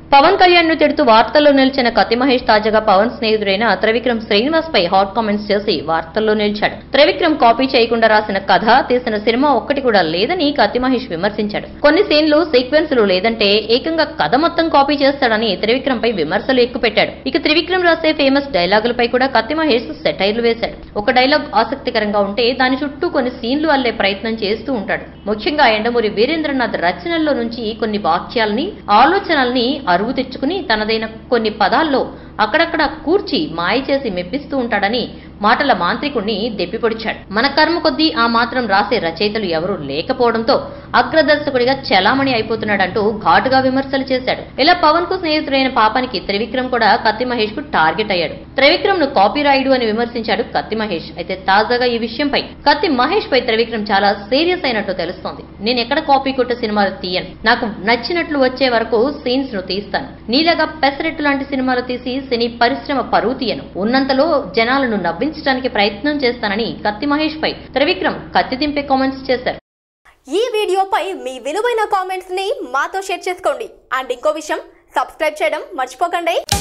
పవన్ కళ్యాణ్ ను తిడుతూ వార్తల్లో నిలిచిన కత్తి మహేష్ తాజాగా పవన్ స్నేహితుడైన త్రివిక్రమ్ శ్రీనివాస్ పై హాట్ కామెంట్స్ చేసి వార్తల్లో నిలిచాడు త్రివిక్రమ్ కాపీ చేయకుండా రాసిన కథ తీసిన సినిమా ఒక్కటి కూడా లేదని కత్తి మహేష్ విమర్శించాడు కొన్ని సీన్లు సీక్వెన్స్లు లేదంటే ఏకంగా కథ మొత్తం కాపీ చేస్తాడని త్రివిక్రమ్ పై విమర్శలు ఎక్కుపెట్టాడు ఇక త్రివిక్రమ్ రాసే ఫేమస్ డైలాగులపై కూడా కత్తి మహేష్ సెటైర్లు వేశాడు ఒక డైలాగ్ ఆసక్తికరంగా ఉంటే దాని చుట్టూ కొన్ని సీన్లు అల్లే ప్రయత్నం చేస్తూ ఉంటాడు ముఖ్యంగా ఎండమూరి వీరేంద్రనాథ్ రచనల్లో నుంచి కొన్ని వాక్యాల్ని ఆలోచనల్ని అరువు తెచ్చుకుని తనదైన కొన్ని పదాల్లో అక్కడక్కడ కూర్చి మాయ చేసి మెప్పిస్తూ ఉంటాడని మాటల మాంత్రికుణ్ణి దెప్పిపొడిచాడు మన కర్మ కొద్దీ ఆ మాత్రం రాసే రచయితలు ఎవరూ లేకపోవడంతో అగ్రదర్శకుడిగా చలామణి అయిపోతున్నాడంటూ ఘాటుగా విమర్శలు చేశాడు ఇలా పవన్ కు స్నేహితుడైన పాపానికి త్రివిక్రమ్ కూడా కత్తి మహేష్ కు టార్గెట్ అయ్యాడు త్రివిక్రమ్ ను కాపీ రాయుడు అని విమర్శించాడు కత్తి మహేష్ అయితే తాజాగా ఈ విషయంపై కత్తి మహేష్ పై త్రివిక్రమ్ చాలా సీరియస్ అయినట్టు తెలుస్తోంది నేను ఎక్కడ కాపీ కొట్ట సినిమాలు తీయను నాకు నచ్చినట్లు వచ్చే వరకు సీన్స్ ను తీస్తాను నీలాగా పెసరెట్టు లాంటి సినిమాలు తీసి సినీ పరిశ్రమ పరువు తీయను ఉన్నంతలో జనాలను నవ్వించడానికి ప్రయత్నం చేస్తానని కత్తి మహేష్ పై త్రివిక్రమ్ కత్తి దింపే కామెంట్స్ చేశారు ఈ వీడియోపై మీ విలువైన కామెంట్స్ ని మాతో షేర్ చేసుకోండి అండ్ ఇంకో విషయం సబ్స్క్రైబ్ చేయడం మర్చిపోకండి